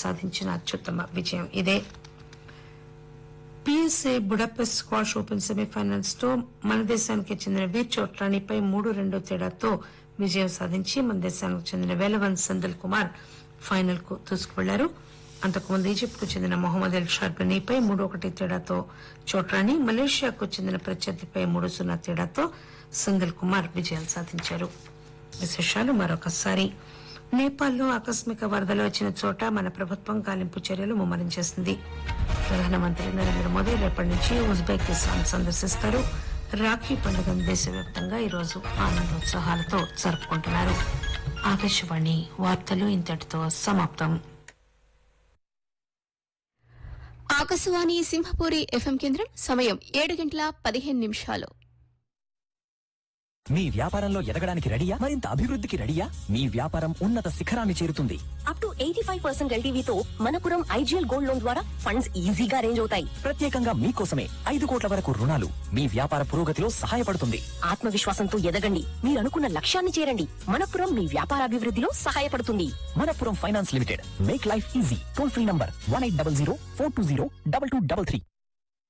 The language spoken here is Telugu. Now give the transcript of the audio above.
సాధించిన అత్యుత్తమ విజయం ఇదే PSA Budapest squash open semifinals లో మన దేశానికి చెందిన వీర్ చోట్రాణిపై మూడు రెండు తేడాతో విజయం సాధించి మన దేశానికి చెందిన వేలవన్ సందల్ కుమార్ ఫైనల్ కు దూసుకువెళ్లారు అంతకుముందు ఈజిప్ట్ కు చెందిన మొహమ్మద్ ఎల్ షార్బనీపై మూడు ఒకటి తేడాతో చోట్రాణి మలేషియాకు చెందిన ప్రత్యర్థిపై మూడు సున్నా తేడాతో సందల్ కుమార్ విజయాలు సాధించారు విశేషాలు మరొకసారి నేపాల్లో ఆకస్మిక వరదలు వచ్చిన చోట మన ప్రభుత్వం గాలింపు చర్యలు ముమ్మరం చేసింది ప్రధానమంత్రి నరేంద్ర మోదీ రేపటి నుంచి ఉజ్బెకిస్తాన్ సందర్శిస్తారు రాఖీ పండుగను దేశవ్యాప్తంగా ఈరోజు ఆనందోత్సాహాలతో జరుపుకుంటున్నారు ఆకాశవాణి వార్తలు ఇంతటితో సమాప్తం ఆకాశవాణి సింహపూరి ఎఫ్ఎం కేంద్రం సమయం ఏడు గంటల పదిహేను నిమిషాలు మీ వ్యాపారంలో ఎదగడానికి రెడీయా మరింత అభివృద్ధికి రెడీయా మీ వ్యాపారం ఉన్నత శిఖరాన్ని చేరుతుంది up to eighty five percent ఎల్టీవీతో మనపురం ఐజీఎల్ గోల్డ్ లోన్ ద్వారా ఫండ్స్ ఈజీగా అరేంజ్ అవుతాయి ప్రత్యేకంగా మీకోసమే ఐదు కోట్ల వరకు రుణాలు మీ వ్యాపార పురోగతిలో సహాయపడుతుంది ఆత్మవిశ్వాసంతో ఎదగండి మీరు అనుకున్న లక్ష్యాన్ని చేరండి మనపురం మీ వ్యాపారాభివృద్ధిలో సహాయపడుతుంది Manappuram finance limited make life easy toll free number one eight double zero four two zero double two double three